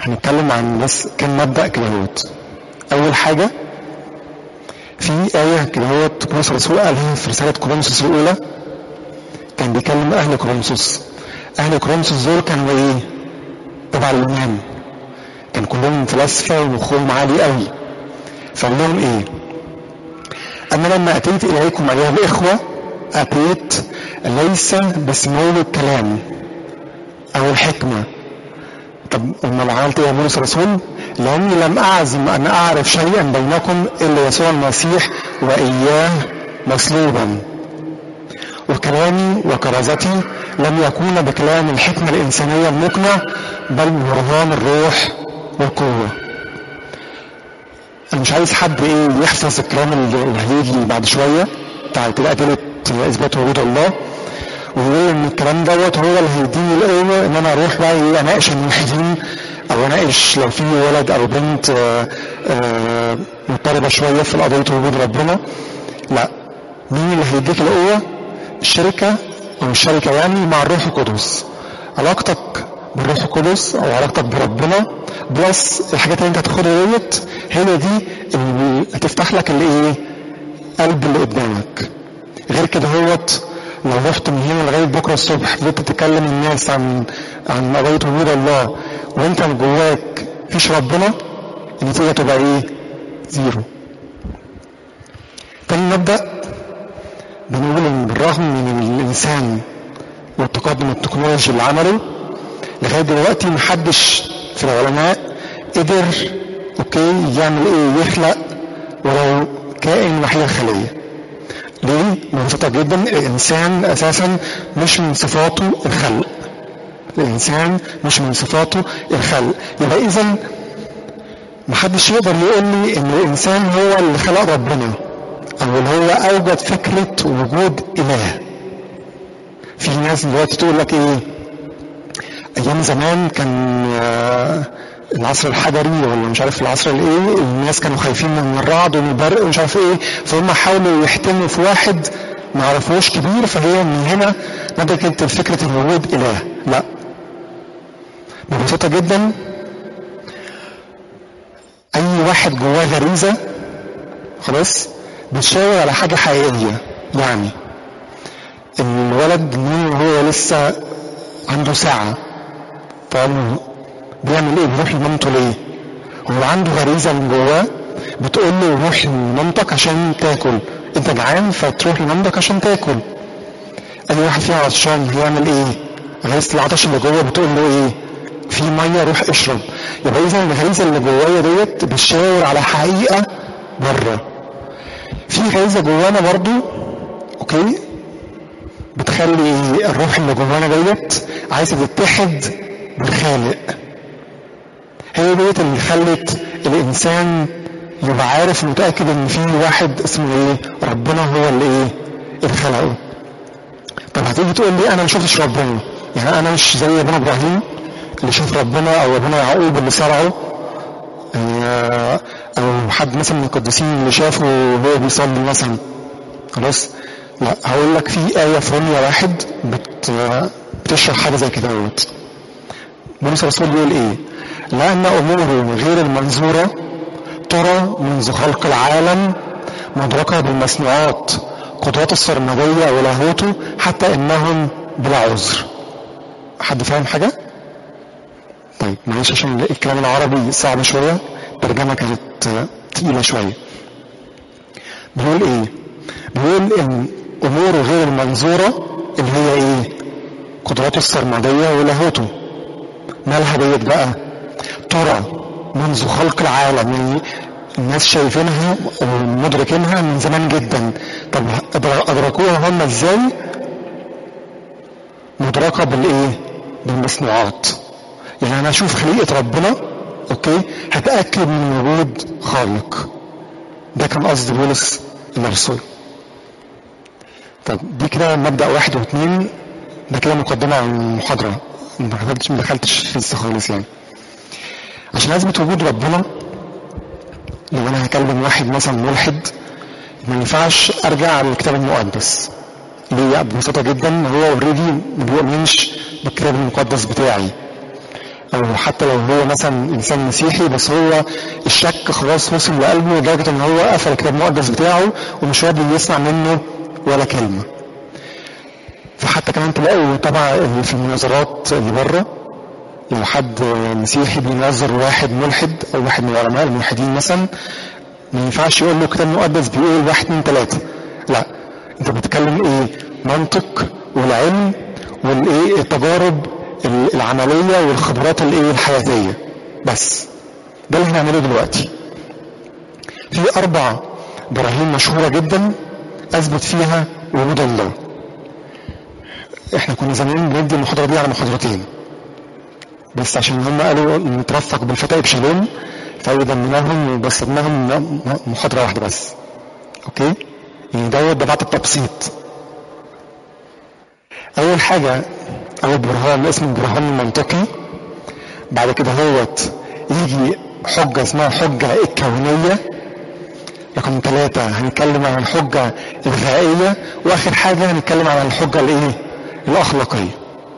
هنتكلم عن بس كم مبدأ كده هوت أول حاجة في آية كده هوت بولس الرسول قالها في رسالة كورنثوس الأولى كان بيكلم أهل كورنثوس أهل كورنثوس دول كانوا إيه؟ تبع اليونان كان كلهم فلاسفة ومخهم عالي قوي فقال لهم إيه؟ أنا لما أتيت إليكم أيها الإخوة أتيت ليس بسمو الكلام أو الحكمة طب أمال عملت إيه يا بولس الرسول؟ لأني لم أعزم أن أعرف شيئا بينكم إلا يسوع المسيح وإياه مصلوبا وكلامي وكرازتي لم يكون بكلام الحكمة الإنسانية المقنع بل ببرهان الروح والقوة أنا مش عايز حد إيه يحفظ الكلام اللي هيجي بعد شوية بتاع كده أدلة إثبات وجود الله ويقول إن الكلام دوت هو اللي هيديني القوة إن أنا أروح بقى إيه أناقش الملحدين أو أناقش لو في ولد أو بنت آه، آه، مضطربة شوية في قضية وجود ربنا لا مين اللي هيديك القوة؟ الشركة أو الشركة يعني مع الروح القدس علاقتك بالروح القدس أو علاقتك بربنا بلس الحاجات اللي أنت هتاخدها ديت هي دي اللي هتفتح لك اللي إيه؟ قلب اللي قدامك غير كده هوت لو رحت من هنا لغايه بكره الصبح فضلت تكلم الناس عن عن قضيه وجود الله وانت من جواك مفيش ربنا النتيجه تبقى ايه؟ زيرو. تاني مبدا بنقول ان بالرغم من الانسان والتقدم التكنولوجي اللي عمله لغايه دلوقتي محدش في العلماء قدر اوكي يعمل ايه؟ يخلق ولو كائن وحيد الخليه. ليه؟ ببساطة جدا الإنسان أساسا مش من صفاته الخلق. الإنسان مش من صفاته الخلق، يبقى إذا محدش يقدر يقول لي إن الإنسان هو اللي خلق ربنا أو اللي هو أوجد فكرة وجود إله. في ناس دلوقتي تقول لك إيه؟ أيام زمان كان آه، العصر الحجري ولا مش عارف العصر الايه الناس كانوا خايفين من الرعد ومن البرق ومش عارف ايه فهم حاولوا يحتموا في واحد ما عرفوش كبير فهي من هنا نتجت فكره الوجود اله لا ببساطه جدا اي واحد جواه غريزه خلاص بتشاور على حاجه حقيقيه يعني الولد من هو لسه عنده ساعه فقال بيعمل ايه بيروح لمامته ليه هو عنده غريزه من جواه بتقول له روح لمامتك عشان تاكل انت جعان فتروح لمامتك عشان تاكل اي واحد فيها عطشان هيعمل ايه غريزه العطش اللي جوه بتقول له ايه في ميه روح اشرب يبقى اذا الغريزه اللي جوايا ديت بتشاور على حقيقه بره في غريزه جوانا برضو اوكي بتخلي الروح اللي جوانا ديت عايزه تتحد بالخالق هي ديت اللي خلت الانسان يبقى عارف ومتاكد ان في واحد اسمه ايه ربنا هو اللي ايه اللي خلقه طب هتيجي تقول لي انا ما شفتش ربنا يعني انا مش زي ابونا ابراهيم اللي شاف ربنا او ابونا يعقوب اللي صرعه آه، او حد مثلا من القديسين اللي شافه وهو بيصلي مثلا خلاص لا هقول لك في آية في روميا واحد بت بتشرح حاجة زي كده اهوت بولس الرسول بيقول ايه؟ لأن أموره غير المنظورة ترى منذ خلق العالم مدركة بالمصنوعات قدرات السرمدية ولاهوته حتى إنهم بلا عذر. حد فاهم حاجة؟ طيب معلش عشان الكلام العربي صعب شوية الترجمة كانت تقيلة شوية. بيقول ايه؟ بيقول ان اموره غير المنظورة اللي هي ايه؟ قدراته السرمدية ولاهوته. مالها ديت بقى؟ ترى منذ خلق العالم يعني الناس شايفينها ومدركينها من زمان جدا طب ادركوها هم ازاي مدركه بالايه بالمصنوعات يعني انا اشوف خليقه ربنا اوكي هتاكد من وجود خالق ده كان قصد بولس الرسول طب دي كده مبدا واحد واثنين ده كده مقدمه عن المحاضره ما دخلتش ما دخلتش في لسه خالص يعني عشان اثبت وجود ربنا لو انا هكلم واحد مثلا ملحد ما ينفعش ارجع على الكتاب المقدس ليه ببساطه جدا هو اوريدي ما بيؤمنش بالكتاب المقدس بتاعي او حتى لو هو مثلا انسان مسيحي بس هو الشك خلاص وصل لقلبه لدرجه ان هو قفل الكتاب المقدس بتاعه ومش راضي يسمع منه ولا كلمه فحتى كمان تلاقوا طبعا في المناظرات اللي بره لو حد مسيحي بينظر واحد ملحد او واحد من العلماء الملحدين مثلا ما ينفعش يقول له الكتاب المقدس بيقول واحد اتنين تلاته لا انت بتتكلم ايه منطق والعلم والايه التجارب العمليه والخبرات الايه الحياتيه بس ده اللي هنعمله دلوقتي في اربع براهين مشهوره جدا اثبت فيها وجود الله احنا كنا زمان بندي المحاضره دي على محاضرتين بس عشان هم قالوا نترفق بالفتاة بشالوم فقالوا ضمناهم وبسطناهم محاضرة واحدة بس اوكي يعني دوت ده بعد التبسيط اول حاجة اول برهان اسمه البرهان المنطقي بعد كده هوت يجي حجة اسمها حجة الكونية رقم ثلاثة هنتكلم عن الحجة الغائية واخر حاجة هنتكلم عن الحجة الايه الاخلاقية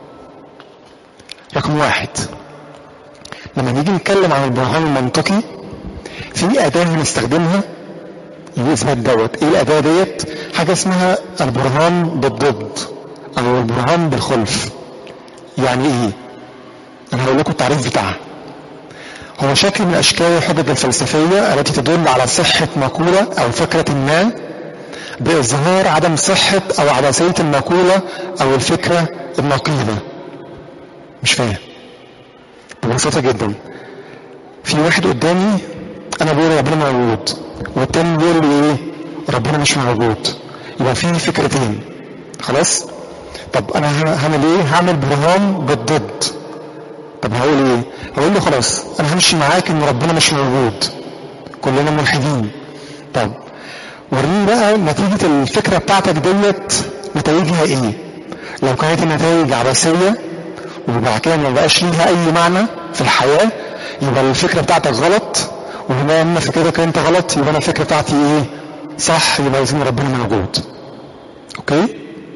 رقم واحد لما نيجي نتكلم عن البرهان المنطقي في أداة هنستخدمها لإثبات دوت إيه الأداة ديت؟ حاجة اسمها البرهان بالضد أو البرهان بالخلف يعني إيه؟ أنا هقول لكم التعريف بتاعها هو شكل من أشكال الحجج الفلسفية التي تدل على صحة مقولة أو فكرة ما بإظهار عدم صحة أو عبثية المقولة أو الفكرة النقيضة مش فاهم ببساطة جدا في واحد قدامي انا بقول ربنا موجود والتاني بيقول لي ايه ربنا مش موجود يبقى في فكرتين خلاص طب انا هعمل ايه هعمل برهان بالضد طب هقول ايه هقول له خلاص انا همشي معاك ان ربنا مش موجود كلنا ملحدين طب وريني بقى نتيجة الفكرة بتاعتك ديت نتائجها ايه لو كانت النتائج عبثية وبعد كده ما بقاش ليها اي معنى في الحياه يبقى الفكره بتاعتك غلط وبما ان فكرتك انت غلط يبقى انا الفكره بتاعتي ايه صح يبقى لازم ربنا موجود اوكي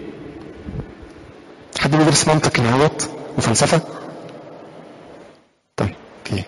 حد بيدرس منطق نهوت وفلسفه طيب اوكي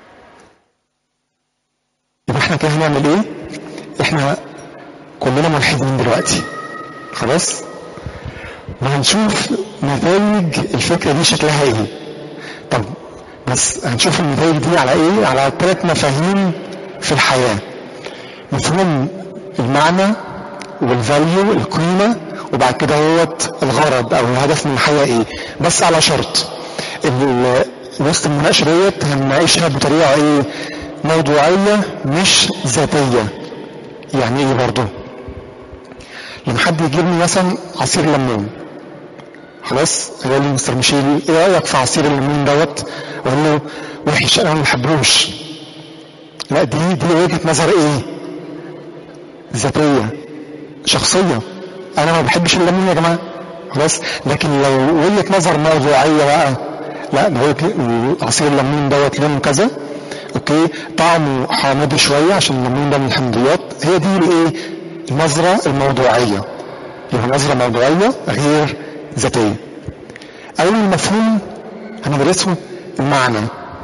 يبقى احنا كده هنعمل ايه احنا كلنا ملحدين دلوقتي خلاص وهنشوف نتائج الفكرة دي شكلها ايه طب بس هنشوف النتائج دي على ايه على ثلاث مفاهيم في الحياة مفهوم المعنى والفاليو القيمة وبعد كده هوت الغرض او الهدف من الحياة ايه بس على شرط وسط المناقشة ديت هنناقشها بطريقة ايه موضوعية مش ذاتية يعني ايه برضه لما حد يجيب لي مثلا عصير ليمون خلاص قال لي مستر ميشيل ايه رايك في عصير الليمون دوت اقول له وحش انا ما بحبوش لا دي دي وجهه نظر ايه ذاتيه شخصيه انا ما بحبش الليمون يا جماعه خلاص لكن لو وجهه نظر موضوعيه بقى لا ده عصير الليمون دوت لونه كذا اوكي طعمه حامض شويه عشان الليمون ده من الحمضيات هي دي الايه النظره الموضوعيه يبقى نظره موضوعيه غير ذاتية أول مفهوم هندرسه المعنى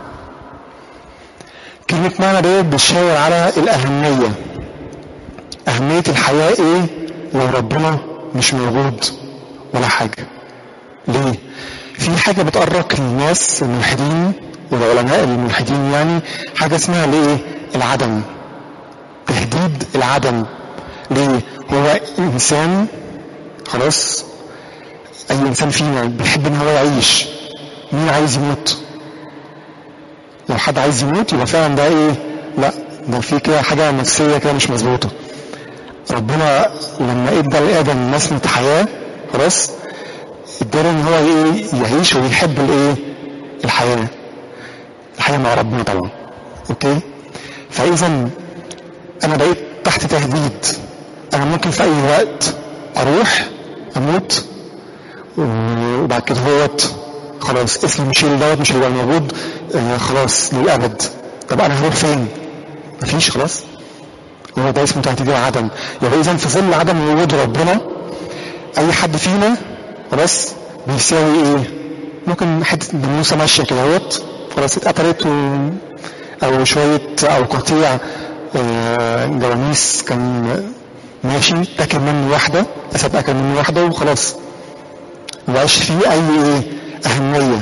كلمة معنى ديت بتشاور على الأهمية أهمية الحياة إيه لو ربنا مش موجود ولا حاجة ليه؟ في حاجة بتقرق الناس الملحدين والعلماء الملحدين يعني حاجة اسمها ليه؟ العدم تهديد العدم ليه؟ هو إنسان خلاص اي انسان فينا بيحب ان هو يعيش مين عايز يموت لو حد عايز يموت يبقى فعلا ده ايه لا ده في كده حاجه نفسيه كده مش مظبوطه ربنا لما ادى لادم نسمه حياه خلاص اداله ان هو ايه يعيش ويحب الايه الحياه الحياه مع ربنا طبعا اوكي فاذا انا بقيت تحت تهديد انا ممكن في اي وقت اروح اموت وبعد كده هوت خلاص اسم ميشيل دوت مش هيبقى موجود آه خلاص للابد طب انا هروح فين؟ مفيش خلاص هو ده اسمه تهديد العدم يبقى اذا في ظل عدم وجود ربنا اي حد فينا خلاص بيساوي ايه؟ ممكن حته ناموسه ماشيه كده اهوت خلاص اتقتلت و... او شوية او قطيع آه، جواميس كان ماشي تاكل منه واحدة اسد اكل منه واحدة وخلاص مبقاش فيه اي ايه اهمية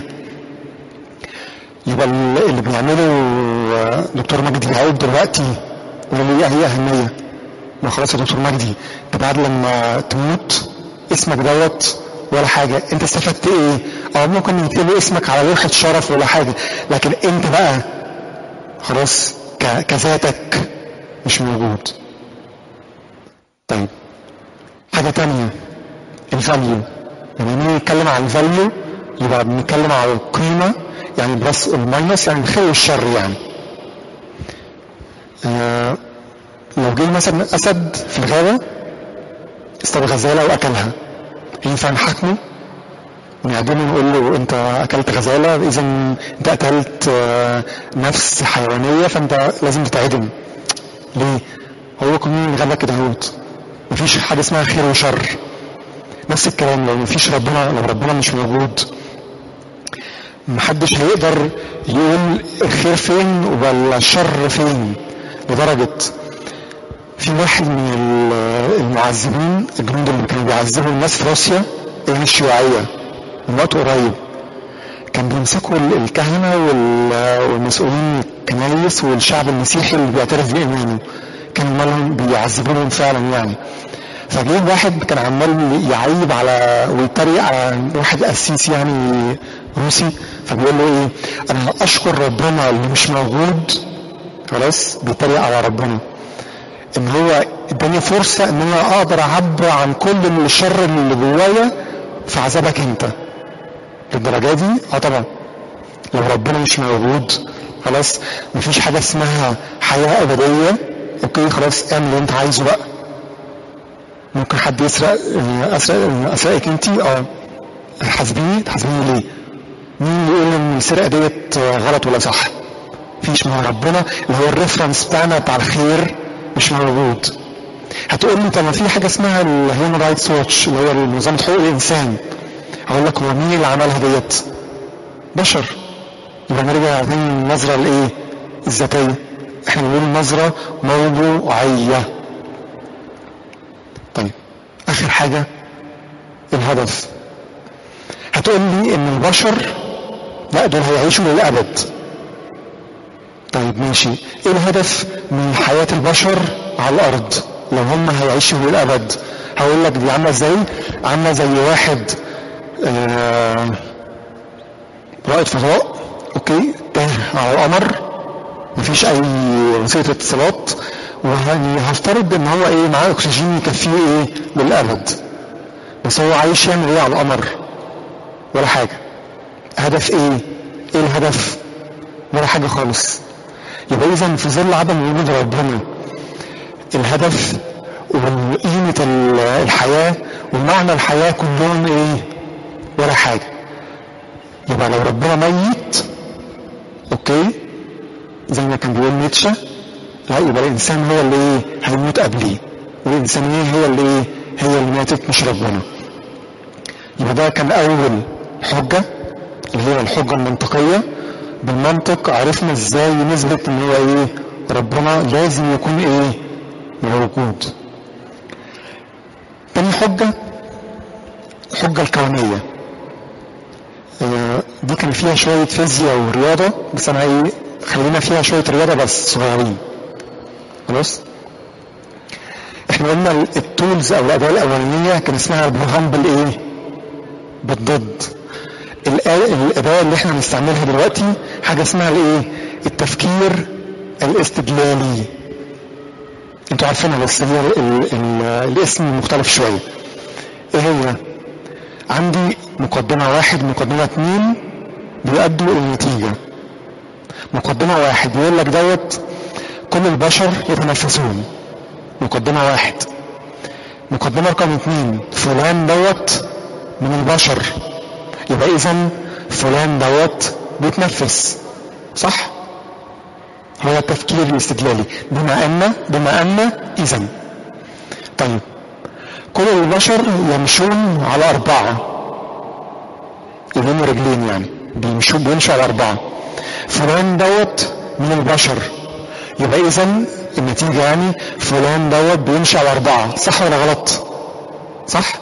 يبقى ال- اللي بيعمله آه، دكتور مجدي يعقوب دلوقتي ولا ليه اي اهمية ما خلاص يا دكتور مجدي انت بعد لما تموت اسمك دوت ولا حاجة انت استفدت ايه اه ممكن يكتب اسمك على لوحة شرف ولا حاجة لكن انت بقى خلاص ك- كذاتك مش موجود طيب حاجة تانية الفاليو لما نيجي نتكلم عن الفاليو يبقى بنتكلم على القيمة يعني بلس الماينس يعني الخير والشر يعني آه لو جه مثلا اسد في الغابة اصطاد غزالة واكلها ينفع نحاكمه ونعدمه نقول له انت اكلت غزالة اذا انت قتلت آه، نفس حيوانية فانت لازم تتعدم ليه هو قانون الغابة كده اهوت مفيش حاجة اسمها خير وشر نفس الكلام لو مفيش ربنا لو ربنا مش موجود محدش هيقدر يقول الخير فين ولا الشر فين لدرجة في واحد من ال- المعذبين الجنود اللي كانوا بيعذبوا الناس في روسيا ايه الشيوعية من وقت قريب كان بيمسكوا ال- الكهنة وال- والمسؤولين الكنايس والشعب المسيحي اللي بيعترف بإيمانه كانوا مالهم بيعذبوهم فعلا يعني فجه واحد كان عمال يعيب على ويتريق على واحد قسيس يعني روسي فبيقول له ايه انا اشكر ربنا اللي مش موجود خلاص بيتريق على ربنا ان هو اداني فرصة ان انا اقدر اعبر عن كل الشر اللي جوايا في عذابك انت للدرجة دي اه طبعا لو ربنا مش موجود خلاص مفيش حاجة اسمها حياة ابدية اوكي خلاص اعمل اللي انت عايزه بقى ممكن حد يسرق اسرق اسرقك انت اه حاسبيني تحاسبيني ليه مين يقول ان السرقه ديت غلط ولا صح مفيش ما هو ربنا اللي هو الريفرنس بتاعنا بتاع الخير مش موجود هتقول لي طب ما في حاجه اسمها الهيومن رايتس واتش اللي هو منظمه حقوق الانسان هقول لك هو مين اللي عملها ديت بشر يبقى نرجع تاني النظره الايه الذاتيه احنا بنقول نظره موضوعيه طيب اخر حاجه الهدف هتقول لي ان البشر لا دول هيعيشوا للابد طيب ماشي ايه الهدف من حياة البشر على الارض لو هم هيعيشوا للابد هقول لك دي عامله ازاي عامله زي واحد آه رائد فضاء اوكي تاه على القمر مفيش اي وسيله اتصالات وهفترض ان هو ايه معاه اكسجين يكفيه ايه للابد بس هو عايش يعمل ايه على القمر ولا حاجه هدف ايه ايه الهدف ولا حاجه خالص يبقى اذا في ظل عدم وجود ربنا الهدف وقيمة الحياة ومعنى الحياة كلهم ايه ولا حاجة يبقى لو ربنا ميت اوكي زي ما كان بيقول نيتشه لا يبقى الانسان هو اللي ايه هيموت قبليه والانسانية هي اللي ايه هي اللي ماتت مش ربنا يبقى ده كان اول حجة اللي هي الحجة المنطقية بالمنطق عرفنا ازاي نثبت ان هو ايه ربنا لازم يكون ايه موجود تاني حجة الحجة الكونية آه دي كان فيها شوية فيزياء ورياضة بس انا ايه خلينا فيها شوية رياضة بس صغيرين خلاص احنا قلنا التولز او الادوات الاولانية كان اسمها البرهان بالايه بالضد الاداة اللي احنا بنستعملها دلوقتي حاجة اسمها الايه التفكير الاستدلالي انتوا عارفينها بس هي ال ال الاسم مختلف شوية ايه هي عندي مقدمة واحد مقدمة اتنين بيؤدوا النتيجة مقدمة واحد يقول لك دوت كل البشر يتنفسون مقدمة واحد مقدمة رقم اتنين فلان دوت من البشر يبقى اذا فلان دوت بيتنفس صح هو التفكير الاستدلالي بما ان بما ان اذا طيب كل البشر يمشون على اربعه يبقوا رجلين يعني بيمشوا بيمشوا على اربعه فلان دوت من البشر يبقى اذا النتيجة يعني فلان دوت بيمشي على اربعة صح ولا غلط صح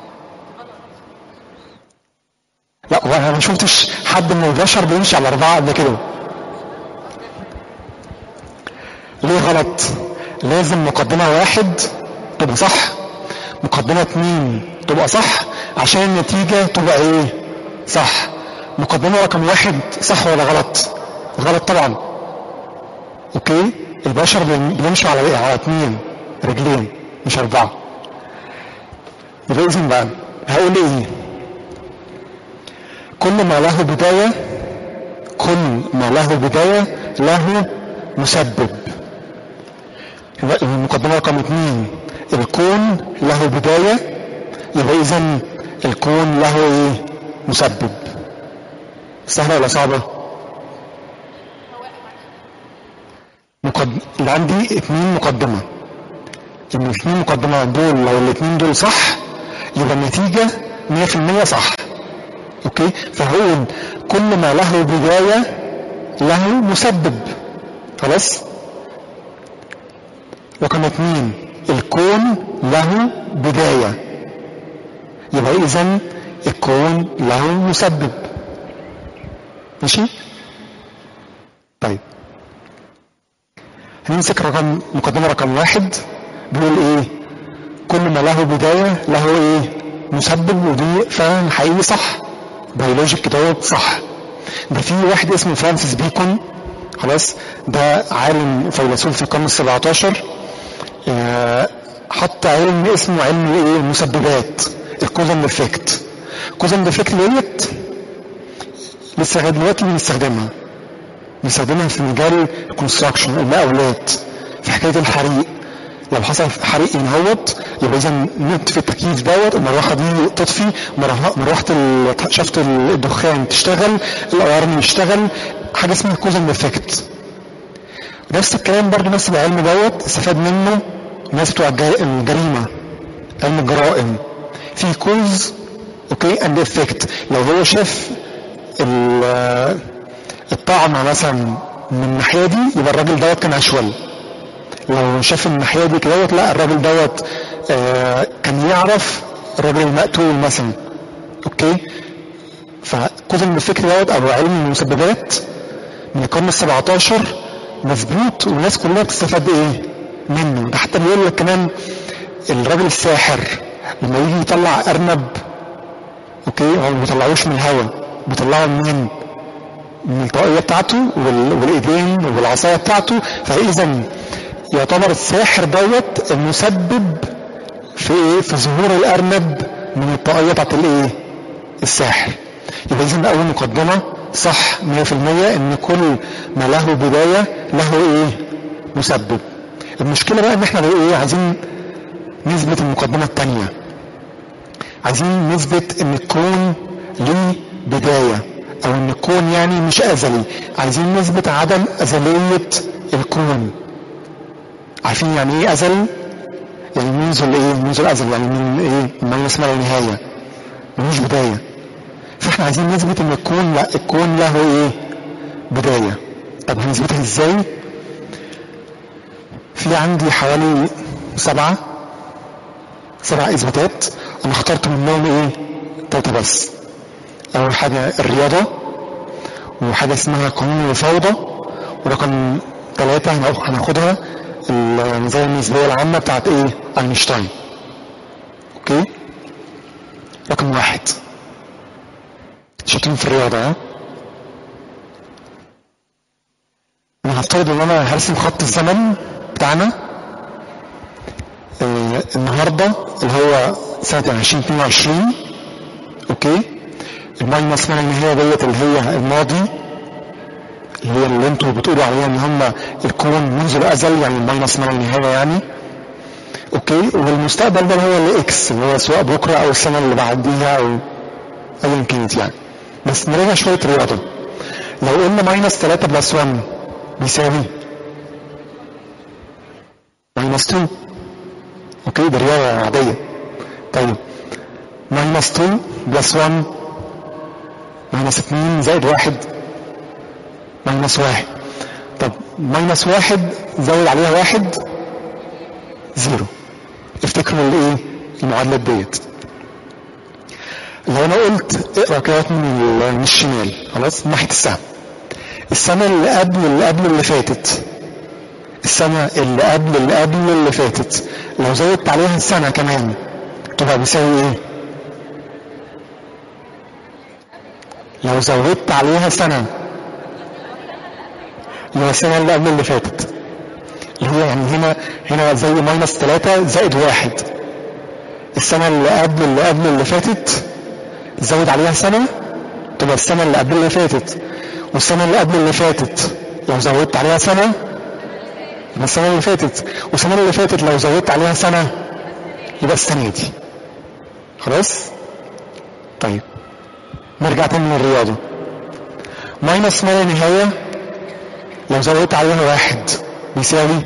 لا هو انا ما شفتش حد من البشر بيمشي على اربعة قبل كده ليه غلط لازم مقدمة واحد تبقى صح مقدمة اتنين تبقى صح عشان النتيجة تبقى ايه صح مقدمة رقم واحد صح ولا غلط غلط طبعا اوكي البشر بيمشوا على على اتنين رجلين مش اربعة يبقى اذن بقى هقول ايه كل ما له بداية كل ما له بداية له مسبب المقدمة رقم اثنين الكون له بداية يبقى اذا الكون له ايه مسبب سهلة ولا صعبة مقد... اللي عندي اتنين مقدمة ان الاثنين مقدمة دول لو الاثنين دول صح يبقى النتيجة 100% صح اوكي فهقول كل ما له بداية له مسبب خلاص رقم اثنين الكون له بداية يبقى اذا الكون له مسبب ماشي طيب هنمسك رقم مقدمة رقم واحد بيقول ايه كل ما له بداية له ايه مسبب ودي فعلا حقيقي صح بيولوجيك دوت صح ده في واحد اسمه فرانسيس بيكون خلاص ده عالم فيلسوف في القرن السبعة عشر حط علم اسمه علم ايه المسببات الكوزن افكت الكوزن افكت ديت لسه لغايه دلوقتي بنستخدمها بنستخدمها في مجال الكونستراكشن المقاولات في حكايه الحريق لو حصل حريق ينهوت يبقى اذا نط في التكييف دوت المروحه دي تطفي مروحه شفط الدخان تشتغل الالارم يشتغل حاجه اسمها كوزن افكت نفس الكلام برضو نفس العلم دوت استفاد منه الناس بتوع الجريمه علم الجرائم في كوز اوكي اند افكت لو هو شاف الطعنه مثلا من الناحيه دي يبقى الراجل دوت كان اشول لو شاف الناحيه دي كده لا الراجل دوت آه كان يعرف الراجل المقتول مثلا اوكي فكوز الفكر دوت او علم المسببات من القرن ال 17 مظبوط والناس كلها بتستفاد ايه منه ده حتى بيقول لك كمان الراجل الساحر لما يجي يطلع ارنب اوكي هو ما بيطلعوش من الهواء بيطلعه منين من الطاقية بتاعته والايدين والعصاية بتاعته فاذا يعتبر الساحر دوت المسبب في ايه في ظهور الارنب من الطاقية بتاعت الايه الساحر يبقى اذا اول مقدمة صح 100% ان كل ما له بداية له ايه مسبب المشكلة بقى ان احنا ايه عايزين نثبت المقدمة الثانية عايزين نثبت ان الكون ليه بداية او ان الكون يعني مش ازلي عايزين نثبت عدم ازلية الكون عارفين يعني ايه ازل يعني منذ الايه منذ الازل يعني من ايه ما يسمى النهاية ملوش بداية فاحنا عايزين نثبت ان الكون لا الكون له ايه بداية طب هنثبتها ازاي في عندي حوالي سبعة سبع اثباتات انا اخترت منهم ايه تلاتة بس اول حاجة الرياضة وحاجة اسمها قانون الفوضى ورقم ثلاثة هناخدها النظرية النسبية العامة بتاعت ايه اينشتاين اوكي رقم واحد شاطرين في الرياضة ها انا هفترض ان انا هرسم خط الزمن بتاعنا آه النهاردة اللي هو سنة 2022 اوكي الماينس مان اللي هي ديت اللي هي الماضي اللي هي اللي انتوا بتقولوا عليها ان هم الكون منذ الازل يعني الماينس مان النهاية يعني اوكي والمستقبل ده هو الاكس اللي هو سواء بكرة او السنة اللي بعديها او ايا كانت يعني بس نراجع شوية رياضة لو قلنا ماينس 3 بلس 1 بيساوي ماينس 2 اوكي ده رياضة عادية طيب ماينس 2 بلس 1 ماينس 2 زائد 1 ماينس واحد طب ماينس واحد زود عليها واحد زيرو افتكروا الايه المعادلات ديت لو انا قلت اقرا كده من ال- من الشمال خلاص من ناحيه السهم السنه اللي قبل اللي قبل اللي فاتت السنه اللي قبل اللي قبل اللي فاتت لو زودت عليها السنه كمان تبقى بيساوي ايه لو زودت عليها سنه اللي هو السنه اللي قبل اللي فاتت اللي هو يعني هنا هنا زي ماينس 3 زائد واحد السنه اللي قبل اللي قبل اللي فاتت زود عليها سنة تبقى السنة اللي قبل اللي فاتت والسنة اللي قبل اللي فاتت لو زودت عليها سنة يبقى السنة اللي فاتت والسنة اللي فاتت لو زودت عليها سنة يبقى السنة دي خلاص طيب نرجع تاني للرياضة ماينس ما لا نهاية لو زودت عليها واحد بيساوي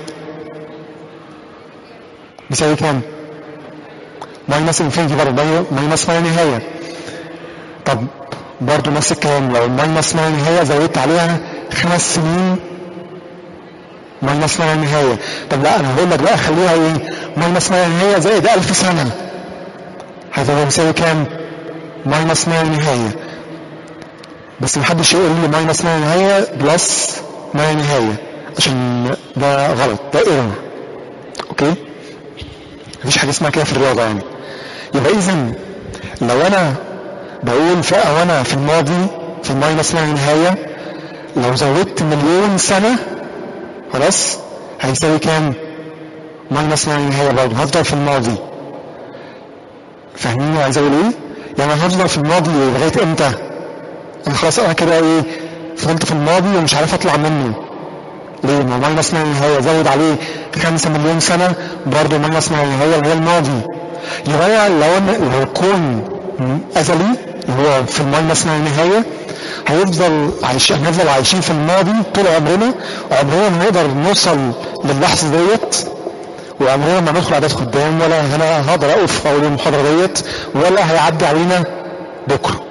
بيساوي كام؟ ماينس انفينيتي برضه ماينس ما لا نهاية طب برضه نفس الكلام لو الماينس ما لا نهاية زودت عليها خمس سنين ماينس ما لا نهاية طب لا انا هقول لك بقى خليها ايه ماينس ما لا نهاية زائد ألف سنة هتبقى بيساوي كام؟ ماينس ما لا نهاية بس محدش يقول لي ماينس ما لا نهاية بلس ما لا نهاية عشان ده غلط ده ايرور اوكي مفيش حاجة اسمها كده في الرياضة يعني يبقى اذا لو انا بقول في او انا في الماضي في الماينس ما لا نهاية لو زودت مليون سنة خلاص هيساوي كام؟ ماينس ما لا نهاية برضه هفضل في الماضي فاهمين عايز اقول ايه؟ يعني انا هفضل في الماضي لغاية امتى؟ انا خلاص انا كده ايه فضلت في الماضي ومش عارف اطلع منه ليه؟ ما هو ماينس ما لا نهاية زود عليه 5 مليون سنة برضه ماينس ما لا نهاية اللي هو الماضي يبقى لو انا لو الكون ازلي اللي هو في الماينس ما لا نهاية هيفضل عايشين هنفضل عايشين في الماضي طول عمرنا وعمرنا ما نقدر نوصل للحظة ديت وعمرنا ما ندخل عادات خدام ولا انا هقدر اقف في اول المحاضرة ديت ولا هيعدي علينا بكره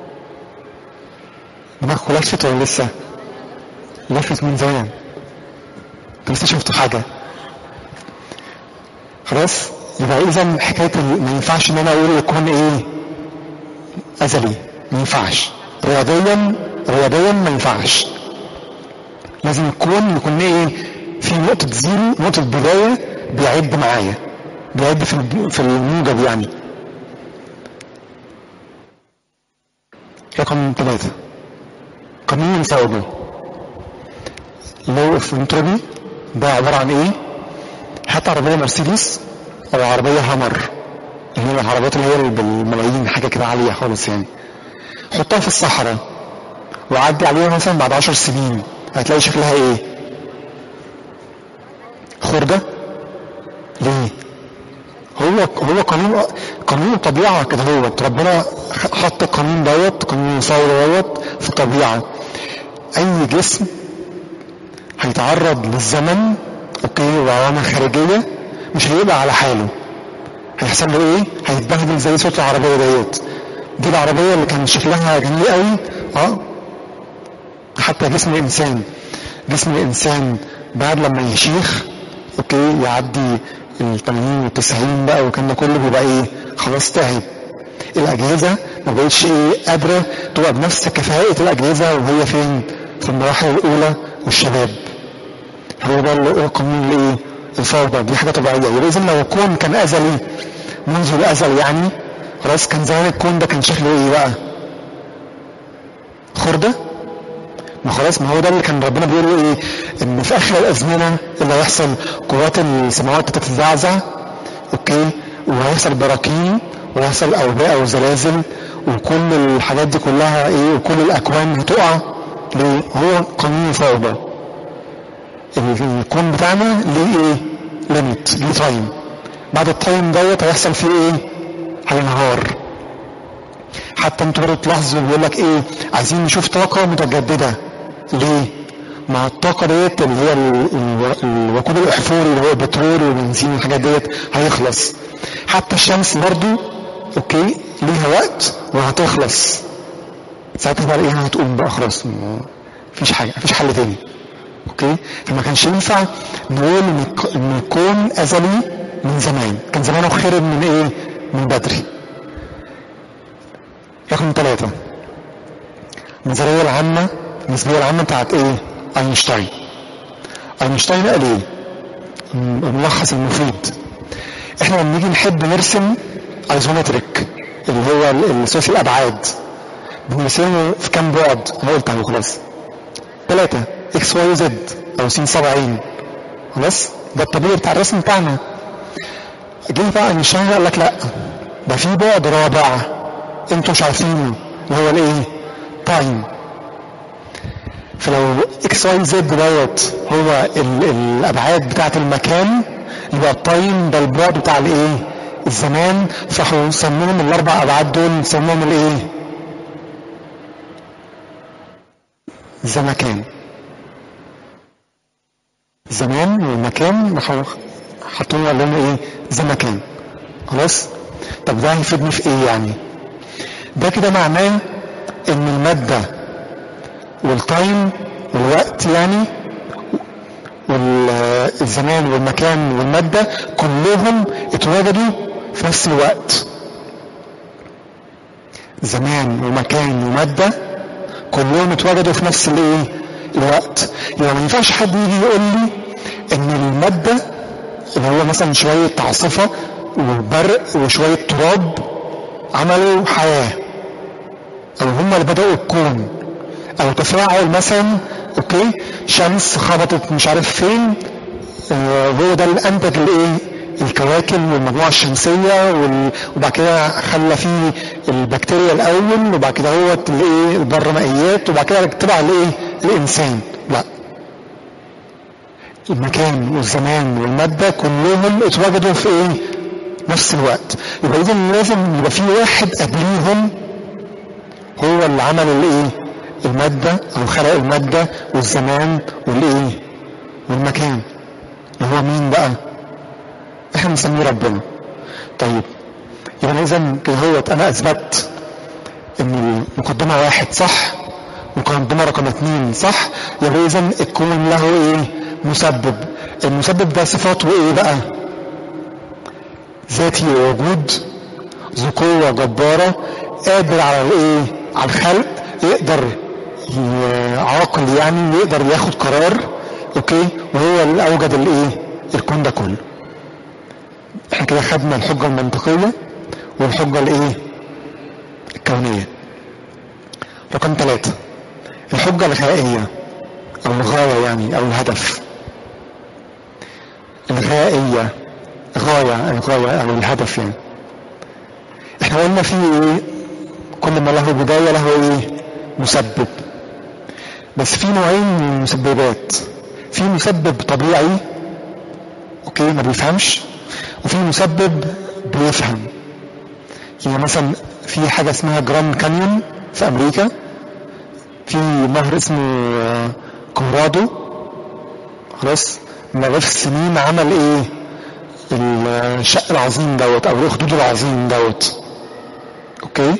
دماغكم لفت ولا لسه؟ لفت من زمان لسه شفتوا حاجة خلاص يبقى اذا حكاية ال- ما ينفعش ان انا اقول يكون ايه ازلي ما ينفعش رياضيا رياضيا ما ينفعش لازم يكون يكون ايه في نقطة زيرو نقطة بداية بيعد معايا بيعد في الب- في الموجب يعني رقم ثلاثة قانون المساومة لو اوف انتروبي ده عبارة عن ايه؟ هات عربية مرسيدس او عربية هامر اللي هي العربيات اللي هي اللي بالملايين حاجة كده عالية خالص يعني حطها في الصحراء وعدي عليها مثلا بعد عشر سنين هتلاقي شكلها ايه؟ خردة؟ ليه؟ هو هو قانون قانون الطبيعة كده هو ربنا حط القانون دوت قانون المساوي دوت في الطبيعة أي جسم هيتعرض للزمن اوكي وعوامل خارجية مش هيبقى على حاله هيحصل له ايه؟ هيتبهدل زي صوت العربية ديت دي العربية اللي كان شكلها جميل قوي اه حتى جسم الانسان جسم الانسان بعد لما يشيخ اوكي يعدي ال 80 وال 90 بقى والكلام ده كله بيبقى ايه خلاص تعب الاجهزه ما بقتش ايه قادره تبقى بنفس كفاءه الاجهزه وهي فين في المراحل الاولى والشباب هو ده اللي هو قانون الايه الفوضى دي حاجه طبيعيه يبقى اذا لو الكون كان ازلي منذ الازل يعني خلاص كان زمان الكون ده كان شكله ايه بقى خرده ما خلاص ما هو ده اللي كان ربنا بيقول ايه ان في اخر الازمنه اللي هيحصل قوات السماوات تتزعزع اوكي وهيحصل براكين وهيحصل اوباء وزلازل وكل الحاجات دي كلها ايه وكل الاكوان هتقع ليه هو قانون الفوضى الكون بتاعنا ليه ايه ليميت ليه تايم بعد التايم دوت هيحصل فيه ايه هينهار حتى انتوا برضه تلاحظوا بيقول لك ايه عايزين نشوف طاقه متجدده ليه؟ مع الطاقة ديت اللي هي ال- ال- الوقود الأحفوري اللي هو البترول والبنزين والحاجات ديت هيخلص. حتى الشمس برضو أوكي ليها وقت وهتخلص. ساعتها بقى إيه هتقوم بقى خلاص م- مفيش حاجه مفيش حل تاني اوكي فما كانش ينفع نقول ان الك- ان الكون ازلي من زمان كان زمانه خرب من ايه من بدري رقم ثلاثة النظرية العامة النسبية العامة بتاعت ايه اينشتاين اينشتاين قال ايه الملخص المفيد احنا لما نيجي نحب نرسم ايزومتريك اللي هو ال- الثلاثي الابعاد بنرسمه في كام بعد انا قلت اهو خلاص ثلاثة اكس واي زد او س سبعين خلاص ده الطبيعي بتاع الرسم بتاعنا جه بقى اينشتاين قال لك لا ده في بعد رابع انتوا مش عارفينه اللي هو الايه تايم فلو اكس واي زد دوت هو ال- الابعاد بتاعت المكان يبقى التايم ده البعد بتاع الايه الزمان فهنسميهم الاربع ابعاد دول نسميهم الايه زمكان زمان والمكان حطوا قال لنا ايه زمكان خلاص طب ده هيفيدني في ايه يعني ده كده معناه ان الماده والتايم والوقت يعني والزمان والمكان والمادة كلهم اتوجدوا في نفس الوقت زمان ومكان ومادة كلهم اتوجدوا في نفس الايه الوقت يعني ما ينفعش حد يجي يقول لي ان المادة اللي هو مثلا شوية عاصفة وبرق وشوية تراب عملوا حياة او هم اللي بدأوا الكون او تفاعل مثلا اوكي شمس خبطت مش عارف فين آه، وهو ده اللي انتج الايه الكواكب والمجموعه الشمسيه وال... وبعد كده خلى فيه البكتيريا الاول وبعد كده هو الايه البرمائيات وبعد كده تبع الايه الانسان لا المكان والزمان والماده كلهم اتوجدوا في ايه نفس الوقت يبقى اذا لازم يبقى في واحد قبليهم هو اللي عمل الايه المادة او خلق المادة والزمان والايه والمكان اللي هو مين بقى احنا بنسميه ربنا طيب يبقى اذا كده هوت انا اثبت ان المقدمة واحد صح مقدمة رقم اثنين صح يبقى اذا الكون له ايه مسبب المسبب ده صفاته ايه بقى ذاتي ووجود ذو قوة جبارة قادر على الايه على الخلق يقدر ي- عاقل يعني يقدر ياخد قرار اوكي وهو اللي اوجد الايه الكون ده كله احنا كده خدنا الحجة المنطقية والحجة الايه الكونية رقم ثلاثة الحجة الغائية او الغاية يعني او الهدف الغائية غاية الغاية او الهدف يعني احنا قلنا في ايه كل ما له بداية له ايه مسبب بس في نوعين من المسببات في مسبب طبيعي اوكي ما بيفهمش وفي مسبب بيفهم يعني مثلا في حاجة اسمها جراند كانيون في امريكا في نهر اسمه آه، كولورادو خلاص من آلاف السنين عمل ايه الشق العظيم دوت او الاخدود العظيم دوت اوكي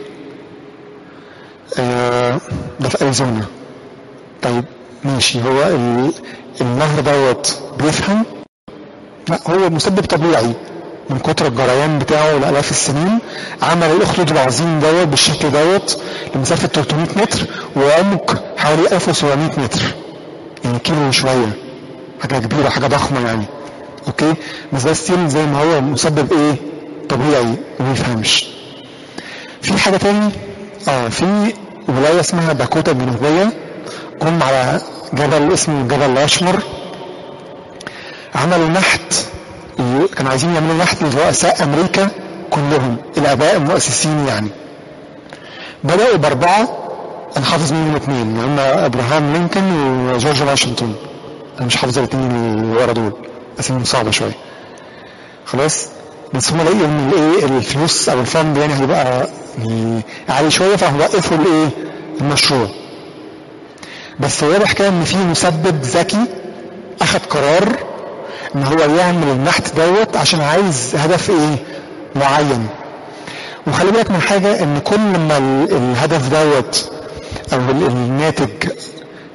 آه، ده في اريزونا طيب ماشي هو ال- النهر دوت بيفهم لا هو مسبب طبيعي من كتر الجريان بتاعه لآلاف السنين عمل الأخدود العظيم دوت بالشكل دوت لمسافة 300 متر وعمق حوالي 1700 متر يعني كيلو وشوية حاجة كبيرة حاجة ضخمة يعني اوكي بس ده ستيل زي ما هو مسبب ايه طبيعي وما يفهمش في حاجة تاني اه في ولاية اسمها داكوتا الجنوبية جم على جبل اسمه جبل الأشمر عملوا نحت كانوا عايزين يعملوا نحت لرؤساء أمريكا كلهم الآباء المؤسسين يعني بدأوا بأربعة أنا حافظ منهم اثنين هم أبراهام لينكولن وجورج واشنطن أنا مش حافظ الاثنين اللي ورا دول اسمهم صعبة شوية خلاص بس هم لقيوا ان الايه الفلوس او الفند يعني هيبقى يعني عالي شويه فهوقفوا الايه المشروع بس واضح كده ان في مسبب ذكي اخذ قرار ان هو يعمل النحت دوت عشان عايز هدف ايه معين وخلي بالك من حاجه ان كل ما ال- الهدف دوت او ال- الناتج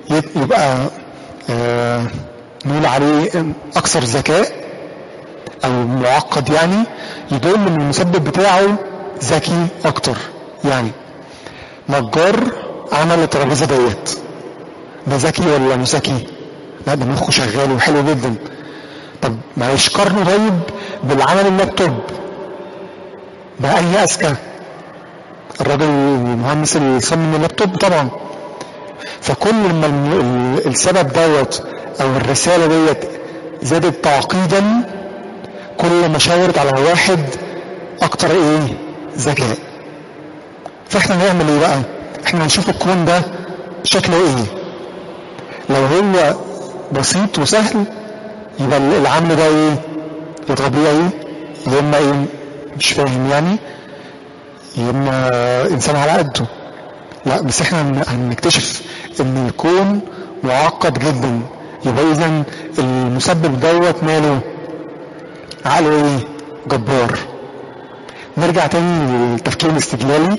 يبقى آه نقول عليه اكثر ذكاء او معقد يعني يدل ان المسبب بتاعه ذكي اكتر يعني نجار عمل الترابيزه ديت ده ذكي ولا مش ذكي؟ لا ده مخه شغال وحلو جدا طب معلش قارنه طيب بالعمل اللابتوب بقى اي اذكى الراجل المهندس اللي صمم اللابتوب طبعا فكل ما السبب دوت او الرساله ديت زادت تعقيدا كل ما شاورت على واحد اكتر ايه ذكاء فاحنا نعمل ايه بقى احنا هنشوف الكون ده شكله ايه لو هو بسيط وسهل يبقى العمل ده ايه يا طبيعي يا اما ايه مش فاهم يعني يا اما انسان على قده لا بس احنا هنكتشف ان الكون معقد جدا يبقى اذا المسبب دوت ماله عقله ايه جبار نرجع تاني للتفكير الاستدلالي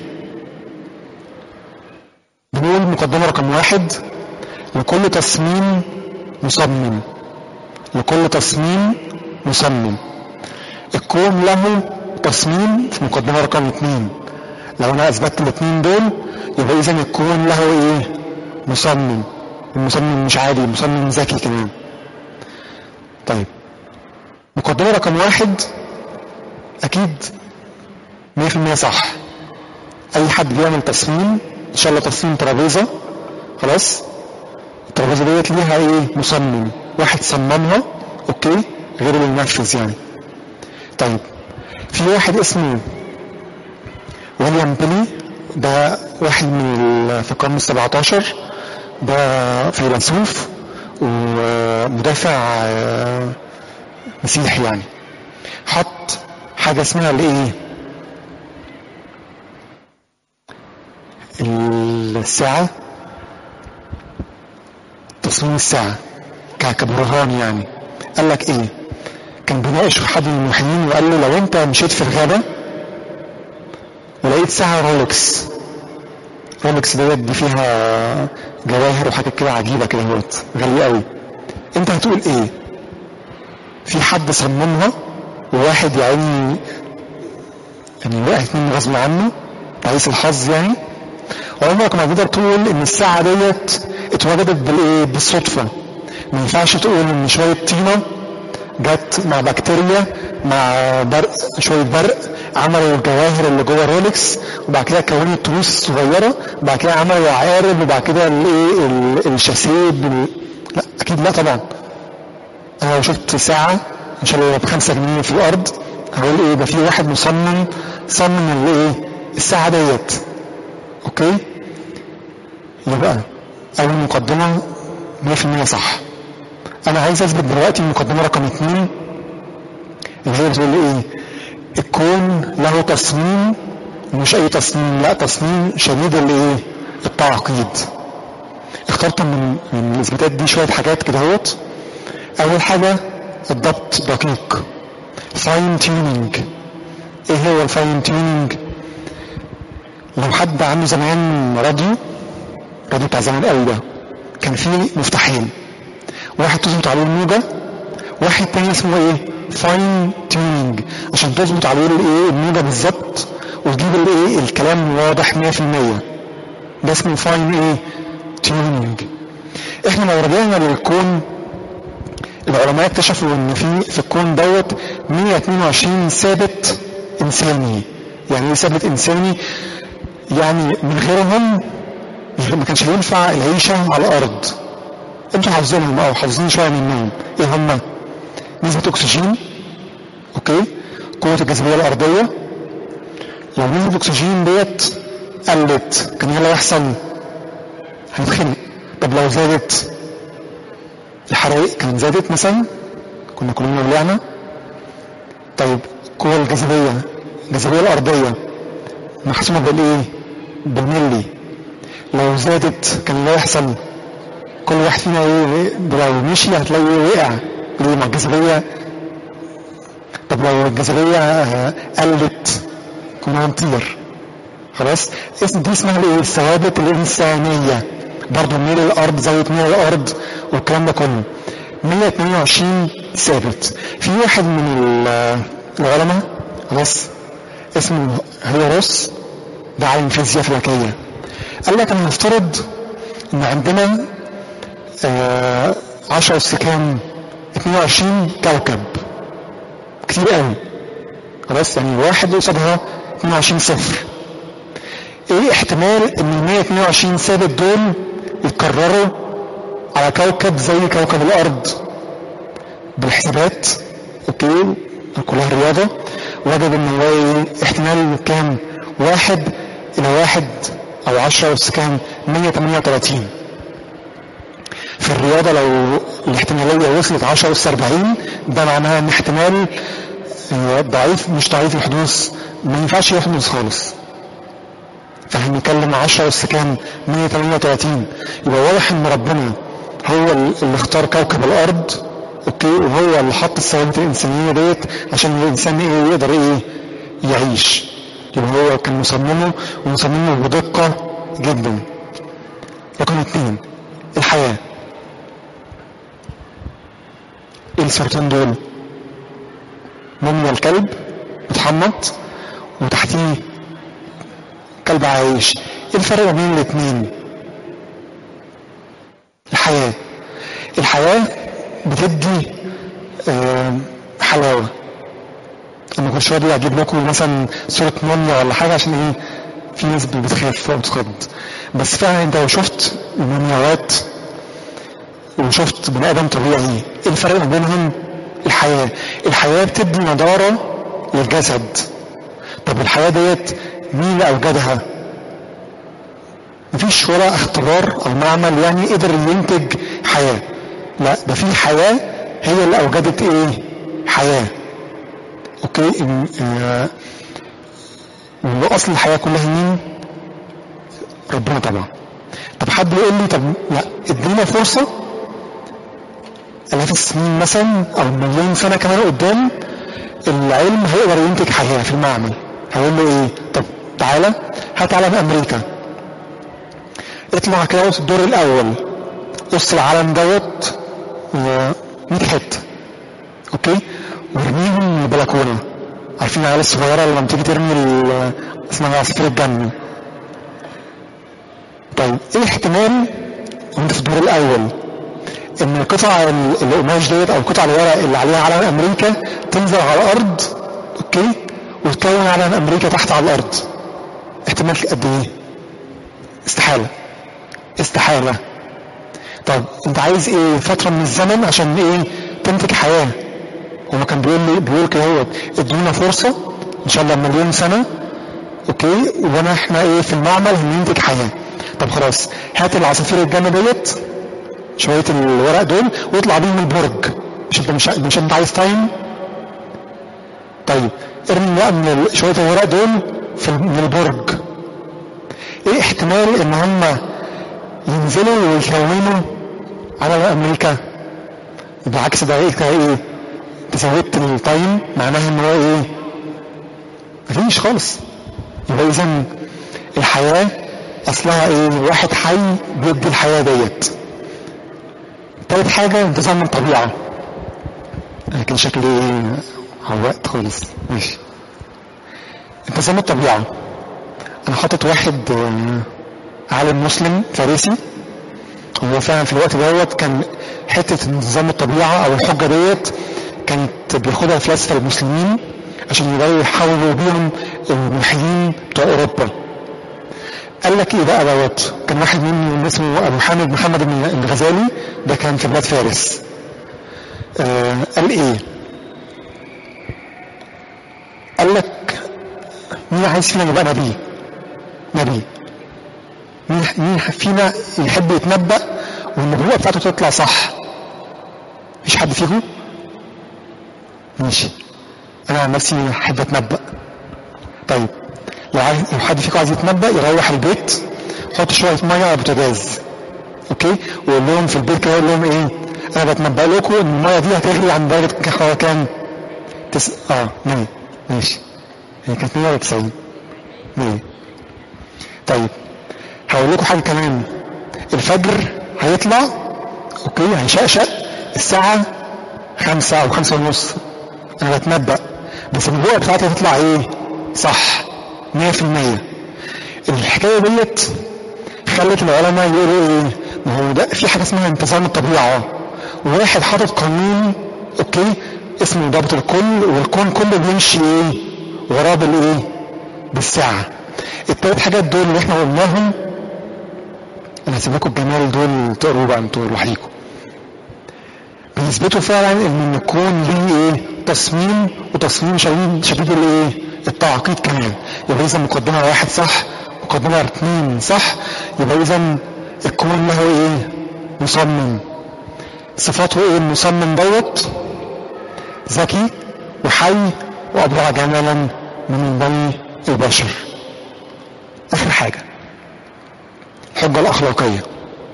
بنقول مقدمة رقم واحد لكل تصميم مصمم لكل تصميم مصمم الكون له تصميم في مقدمة رقم اثنين لو انا اثبتت الاثنين دول يبقى اذا الكون له ايه مصمم المصمم مش عادي مصمم ذكي كمان طيب مقدمة رقم واحد اكيد 100% صح اي حد بيعمل تصميم ان شاء الله تصميم ترابيزة خلاص الترابيزة ديت ليها ايه مصمم واحد صممها اوكي غير اللي ينفذ يعني طيب في واحد اسمه ويليام بيلي ده واحد من في القرن السبعتاشر ده فيلسوف ومدافع مسيحي يعني حط حاجة اسمها الايه الساعة تصميم الساعة كبرهان يعني قال لك ايه كان بيناقش حد من الملحدين وقال له لو انت مشيت في الغابة ولقيت ساعة رولكس رولكس ديت دي فيها جواهر وحاجات كده عجيبة كده اهوت غالية قوي انت هتقول ايه في حد صممها وواحد يعني يعني وقعت منه غصب عنه تعيس الحظ يعني وعمرك ما تقدر تقول ان الساعة ديت اتوجدت بالايه بالصدفة ما ينفعش تقول ان شوية طينة جت مع بكتيريا مع برق شوية برق عملوا الجواهر اللي جوه رولكس وبعد كده كونوا التروس الصغيرة وبعد كده عملوا عقارب وبعد كده الايه الشاسيب لا اكيد لا طبعا انا لو شفت ساعة ان شاء الله بخمسة جنيه في الارض هقول ايه ده في واحد مصمم صمم الايه الساعة ديت اوكي يبقى اول مقدمة 100% صح انا عايز اثبت دلوقتي المقدمة رقم اتنين اللي هي بتقول ايه الكون له تصميم مش اي تصميم لا تصميم شديد الايه التعقيد اخترت من من الاثباتات دي شويه حاجات كده اهوت اول حاجه الضبط دقيق فاين تيونينج ايه هو الفاين تيونينج لو حد عنده زمان راديو راديو بتاع زمان قوي ده كان فيه مفتاحين واحد تظبط عليه الموجه واحد تاني اسمه ايه فاين تيونينج عشان تظبط عليه الايه الموجه بالظبط وتجيب الايه الكلام واضح 100% ده اسمه فاين ايه تيونينج احنا لو رجعنا للكون العلماء اكتشفوا ان في في الكون دوت 122 ثابت انساني يعني ايه ثابت انساني يعني من غيرهم ما كانش ينفع العيشه على الارض انتوا حافظينهم او حافظين شويه منهم ايه هم نسبه اكسجين اوكي قوه الجاذبيه الارضيه لو نسبه الاكسجين ديت قلت كان ايه اللي هيحصل هنتخنق طب لو زادت الحرائق كانت زادت مثلا كنا كلنا ولعنا طيب قوة الجاذبية الجاذبية الأرضية محسومة بالإيه؟ بالملي لو زادت كان اللي يحصل كل واحد فينا ايه لو مشي هتلاقي وقع ليه ما الجاذبية طب لو الجاذبية قلت كنا هنطير خلاص اسم دي اسمها الايه الثوابت الإنسانية برضه ميل الارض زاويه ميل الارض والكلام ده كله 128 ثابت في واحد من ال- العلماء خلاص اسمه هيروس ده عالم فيزياء فلكيه قال لك انا نفترض ان عندنا آه 10 اس كام 22 كوكب كتير قوي خلاص يعني واحد قصادها 22 صفر ايه احتمال ان ال 122 ثابت دول يتكرروا على كوكب زي كوكب الارض بالحسابات اوكي كلها رياضة وجد ان هو ايه احتمال كام واحد الى واحد او عشرة بس كام 138 في الرياضة لو الاحتمالية وصلت 10 أس 40 ده معناها ان احتمال آه، ضعيف مش ضعيف الحدوث ما ينفعش يحدث خالص فهنتكلم 10 أس كام 138 يبقى واضح ان ربنا هو اللي اختار كوكب الارض اوكي وهو اللي حط الثوابت الانسانيه ديت عشان الانسان ايه يقدر ايه يعيش يبقى هو كان مصممه ومصممه بدقه جدا رقم اثنين الحياه ايه الصورتين دول موميا الكلب متحنط وتحتيه كلب عايش ايه الفرق ما بين الاثنين الحياة الحياة بتدي آه، حلاوة انا كل شوية دي اجيب لكم مثلا صورة موميا ولا حاجة عشان ايه في ناس بتخاف وتتخض بس فعلا انت لو شفت المومياوات وشفت بني ادم طبيعي ايه الفرق ما بينهم الحياة الحياة بتدي نضارة للجسد طب الحياة ديت مين اللي اوجدها مفيش ولا اختبار او معمل يعني قدر ينتج حياة لا ده في حياة هي اللي اوجدت ايه حياة اوكي إن- آه، واصل الحياة كلها مين ربنا طبعا طب حد يقول لي طب لا ادينا فرصة الاف السنين مثلا او مليون سنة كمان قدام العلم هيقدر ينتج حياة في المعمل هقول له ايه طب تعالى هات علم امريكا اطلع كده وسط الدور الاول قص العلم دوت و 100 حته اوكي وارميهم من البلكونه عارفين العيال الصغيره اللي لما تيجي ترمي ال- اسمها عصافير الجنه طيب ايه احتمال وانت في الدور الاول ان القطع ال- القماش ديت او قطع الورق اللي عليها علم امريكا تنزل على الارض اوكي وتكون علم امريكا تحت على الارض احتمال قد ايه استحاله استحالة طب انت عايز ايه فترة من الزمن عشان ايه تنتج حياة هو كان بيقول لي بيقول كده هو ادونا فرصة ان شاء الله مليون سنة اوكي وانا احنا ايه في المعمل هننتج حياة طب خلاص هات العصافير الجنة ديت شوية الورق دول واطلع بيهم البرج مش انت مش مش انت عايز تايم طيب ارمي بقى من ال- شوية الورق دول في ال- من البرج ايه احتمال ان هم ينزلوا ويكونوا على امريكا بالعكس ده ايه كده ايه تزودت التايم معناها ان هو ايه مفيش خالص يبقى اذا الحياة اصلها ايه واحد حي بيدي الحياة ديت تالت حاجة انتظام الطبيعة لكن شكلي ايه عوقت خالص ماشي انتظام الطبيعة انا حاطط واحد آه، عالم مسلم فارسي هو فعلا في الوقت دوت كان حتة نظام الطبيعة او الحجة ديت كانت بياخدها الفلاسفة المسلمين عشان يقدروا يحاولوا بيهم الملحدين بتوع اوروبا قال لك ايه بقى دوت كان واحد منهم اسمه ابو حامد محمد بن الغزالي ده كان في بلاد فارس آه قال ايه قال لك مين عايز فينا يبقى نبي نبي مين مين فينا يحب يتنبأ والنبوة بتاعته تطلع صح مفيش حد فيكم ماشي انا عن نفسي احب اتنبأ طيب لو عايز لو حد فيكم عايز يتنبأ يروح البيت حط شوية مية على البوتاجاز اوكي ويقول لهم في البيت كده يقول لهم ايه انا بتنبأ لكم ان المية دي هتغلي عن درجة حرارة كام؟ تس... اه 100 ماشي هي كانت 190 100 طيب هقول لكم حاجة كمان الفجر هيطلع اوكي هيشقشق الساعة خمسة او خمسة ونص انا بتنبأ بس النبوءة بتاعتي هتطلع ايه صح مية في المية الحكاية ديت خلت العلماء يقولوا ايه ما هو ده في حاجة اسمها انتظام الطبيعة وواحد حاطط قانون اوكي اسمه ضبط الكل والكون كله بيمشي ايه وراه بالايه بالساعة التلات حاجات دول اللي احنا قلناهم انا هسيب لكم الجمال دول تقروا بقى انتوا لوحديكم بيثبتوا فعلا ان الكون ليه ايه تصميم وتصميم شديد شديد الايه التعقيد كمان يبقى اذا مقدمه واحد صح مقدمه اثنين صح يبقى اذا الكون له ايه مصمم صفاته ايه المصمم دوت ذكي وحي وابرع جمالا من بني البشر اخر حاجه الحجه الاخلاقيه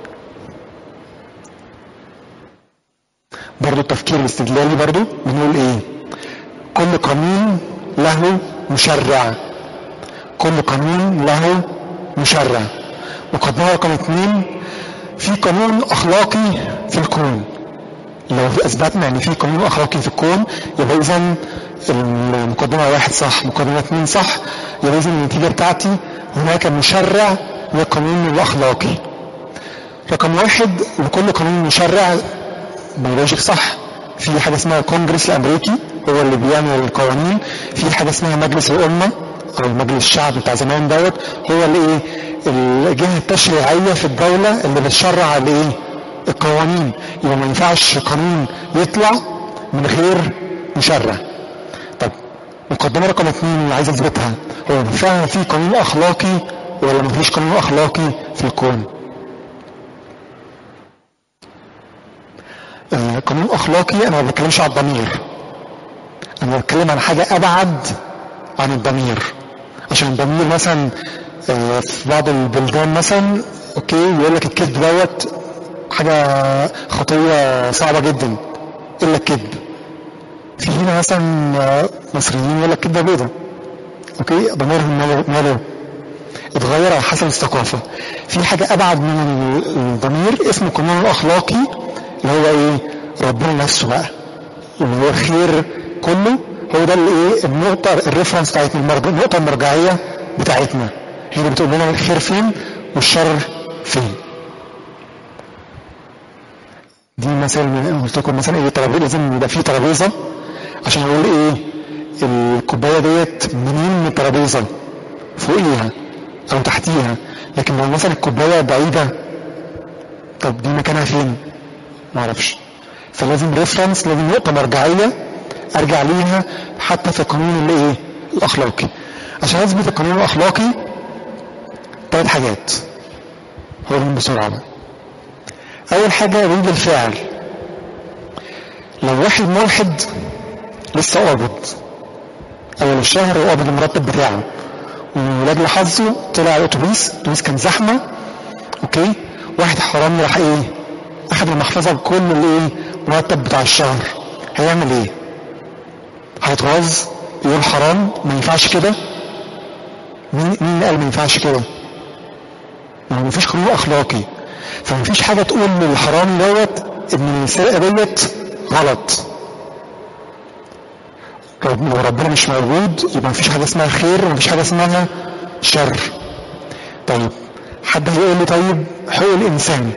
برضو التفكير الاستدلالي برضو بنقول ايه كل قانون له مشرع كل قانون له مشرع مقدمة رقم اثنين في قانون اخلاقي في الكون لو اثبتنا ان في قانون اخلاقي في الكون يبقى اذا المقدمة واحد صح مقدمة اثنين صح يبقى اذا النتيجة بتاعتي هناك مشرع للقانون الاخلاقي رقم واحد لكل قانون مشرع بيولوجيك صح في حاجة اسمها الكونجرس الأمريكي هو اللي بيعمل القوانين في حاجة اسمها مجلس الأمة أو مجلس الشعب بتاع زمان دوت هو اللي إيه الجهة التشريعية في الدولة اللي بتشرع الإيه القوانين يبقى ما ينفعش قانون يطلع من غير مشرع طب مقدمة رقم اثنين اللي عايز اثبتها هو فعلا في قانون أخلاقي ولا ما فيش قانون أخلاقي في الكون؟ القانون الاخلاقي انا ما بتكلمش عن الضمير انا بتكلم عن حاجه ابعد عن الضمير عشان الضمير مثلا في بعض البلدان مثلا اوكي يقول لك الكذب دوت حاجه خطيه صعبه جدا الا الكذب في هنا مثلا مصريين يقول لك كذبه بيضه اوكي ضميرهم ماله اتغير على حسب الثقافه في حاجه ابعد من الضمير اسمه القانون الاخلاقي اللي هو ايه ربنا نفسه بقى اللي هو الخير كله هو ده اللي ايه النقطة الريفرنس بتاعتنا المرجع النقطة المرجعية بتاعتنا هي اللي بتقول لنا الخير فين والشر فين دي مثلا قلت لكم مثلا ايه ترابيزه لازم يبقى في ترابيزه عشان اقول ايه الكوبايه ديت منين من الترابيزه فوقيها او تحتيها لكن لو مثلا الكوبايه بعيده طب دي مكانها فين؟ ما اعرفش فلازم ريفرنس لازم نقطه مرجعيه ارجع ليها حتى في القانون اللي ايه الاخلاقي عشان اثبت القانون الاخلاقي ثلاث حاجات هقولهم بسرعه بقى اول حاجه رد الفعل لو واحد ملحد لسه قابض اول الشهر وقابض المرتب بتاعه ولاجل حظه طلع الاتوبيس الاتوبيس كان زحمه اوكي واحد حرامي راح ايه اخد المحفظه بكل الايه مرتب بتاع الشهر هيعمل ايه هيتغاظ يقول حرام ما ينفعش كده مين مين قال ما ينفعش كده ما هو مفيش قانون اخلاقي فمفيش حاجه تقول للحرام دوت ان السرقه ديت غلط لو ربنا مش موجود يبقى مفيش حاجه اسمها خير ومفيش حاجه اسمها شر طيب حد هيقول لي طيب حقوق الانسان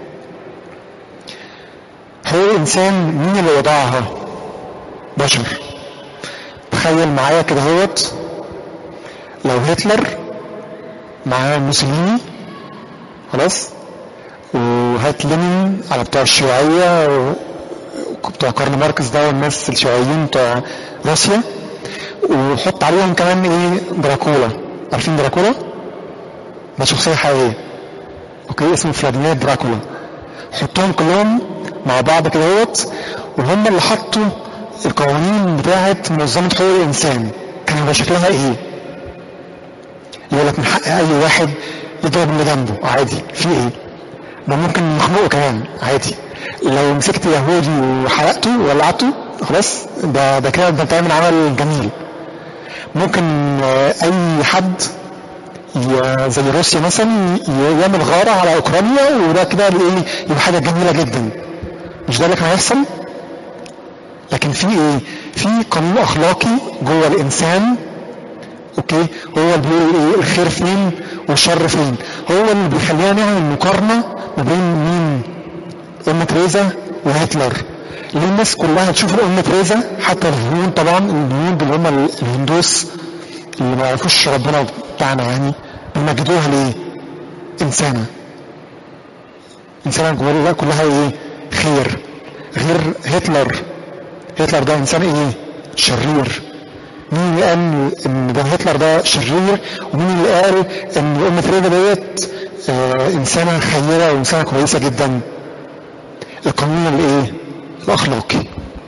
حقوق الانسان مين اللي وضعها بشر تخيل معايا كده هوت لو هتلر معاه موسوليني خلاص وهات لينين على بتوع الشيوعية بتوع كارل ماركس ده والناس الشيوعيين بتوع روسيا وحط عليهم كمان ايه دراكولا عارفين دراكولا؟ ده شخصية حقيقية اوكي اسمه فلاديمير دراكولا حطهم كلهم مع بعض كده اهوت وهم اللي حطوا القوانين بتاعة منظمة حقوق الإنسان كان يبقى شكلها إيه؟ يقول لك من حق أي واحد يضرب اللي جنبه عادي في إيه؟ ده ممكن نخنقه كمان عادي لو مسكت يهودي وحرقته ولعته خلاص ده ده كده ده بتعمل عمل جميل ممكن أي حد ي- زي روسيا مثلا ي- يعمل غارة على اوكرانيا وده كده ايه يبقى حاجة جميلة جدا مش ده اللي كان هيحصل لكن في ايه في قانون اخلاقي جوه الانسان اوكي هو اللي بيقول ايه الخير فين والشر فين هو اللي بيخلينا نعمل مقارنة ما بين مين ام تريزا وهتلر ليه الناس كلها تشوف الام تريزا حتى الهنود طبعا الهنود اللي هم الهندوس اللي ما يعرفوش ربنا بتاعنا يعني بيمجدوها ليه انسانه انسانه جواها كلها ايه خير غير هتلر هتلر ده انسان ايه شرير مين اللي قال ان ده هتلر ده شرير ومين اللي قال ان ام تريزا ديت آه انسانه خيره وانسانه كويسه جدا القانون الايه الاخلاقي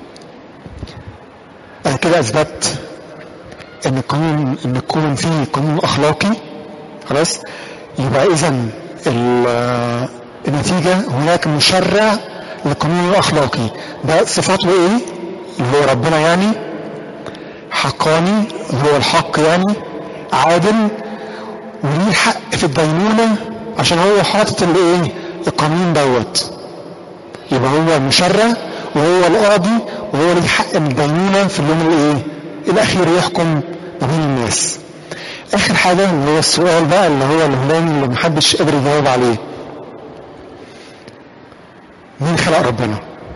انا كده اثبت ان القانون ان يكون فيه قانون اخلاقي خلاص يبقى اذا النتيجة هناك مشرع للقانون الاخلاقي ده صفاته ايه اللي هو ربنا يعني حقاني اللي هو الحق يعني عادل وليه الحق في الدينونة عشان هو حاطط الايه القانون دوت يبقى هو المشرع وهو القاضي وهو ليه حق من الدينونة في اليوم الايه الاخير يحكم ما بين الناس اخر حاجة اللي هو السؤال بقى اللي هو الهلامي اللي محدش قادر يجاوب عليه مين خلق ربنا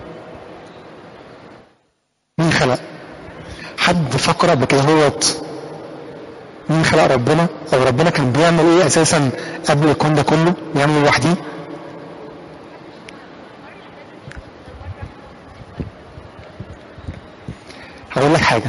مين خلق حد فكر قبل كده هوت مين خلق ربنا او ربنا كان بيعمل ايه اساسا قبل الكون ده كله بيعمل لوحده هقول لك حاجه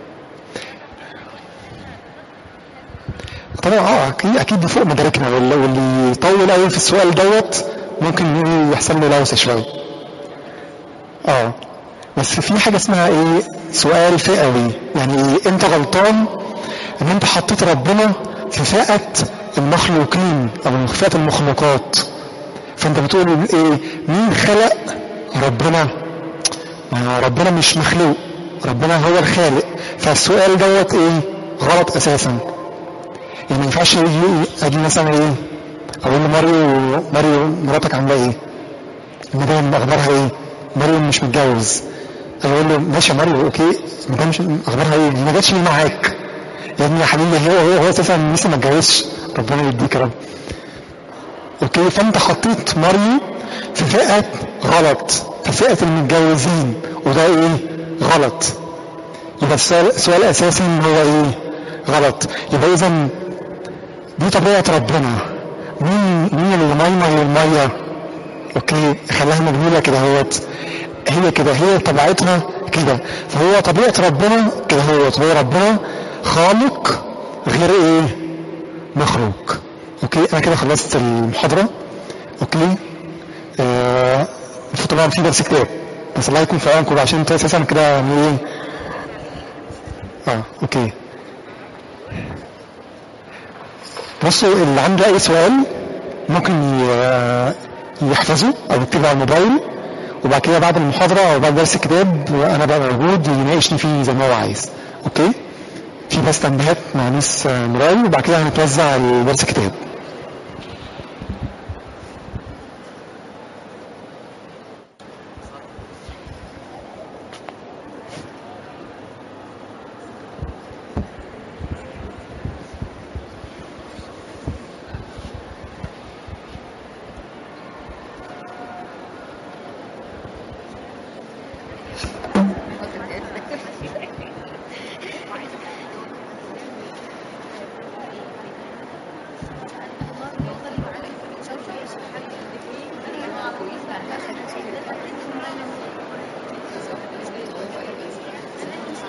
طبعا اه اكيد اكيد دي فوق مداركنا واللي واللي يطول قوي في السؤال دوت ممكن يحصل له لوسه شويه اه بس في حاجه اسمها ايه سؤال فئوي يعني ايه انت غلطان ان انت حطيت ربنا في فئه المخلوقين او فئه المخلوقات فانت بتقول ايه مين خلق ربنا ما ربنا مش مخلوق ربنا هو الخالق فالسؤال دوت ايه غلط اساسا يعني ما ينفعش يجي اجي مثلا ايه اقول لماريو ماريو مراتك عامله ايه؟ المدام اخبارها ايه؟ ماريو مش متجوز اقول له ماشي يا ماريو اوكي المدام مش اخبارها ايه؟ ما جاتش ليه معاك؟ يا ابني يا حبيبي هو هو هو اساسا لسه ما اتجوزش ربنا يديك يا رب اوكي فانت حطيت ماريو في فئه غلط في فئه المتجوزين وده ايه؟ غلط يبقى السؤال السؤال اساسا هو ايه؟ غلط يبقى اذا دي طبيعة ربنا مين مين اللي ميمة للمية اوكي خلاها مجنونة كده اهوت هي كده هي طبيعتها كده فهو طبيعة ربنا كده اهوت هو ربنا خالق غير ايه مخلوق اوكي انا كده خلصت المحاضرة اوكي آه طبعا في درس كتاب بس الله يكون في عونكم عشان انتوا اساسا كده يعني ايه اه اوكي بصوا اللي عنده اي سؤال ممكن يحفظه او يكتبه على الموبايل وبعد كده بعد المحاضرة او بعد درس الكتاب انا بقى موجود يناقشني فيه زي ما هو عايز اوكي في بس تنبيهات مع ميس مراي وبعد كده هنتوزع درس الكتاب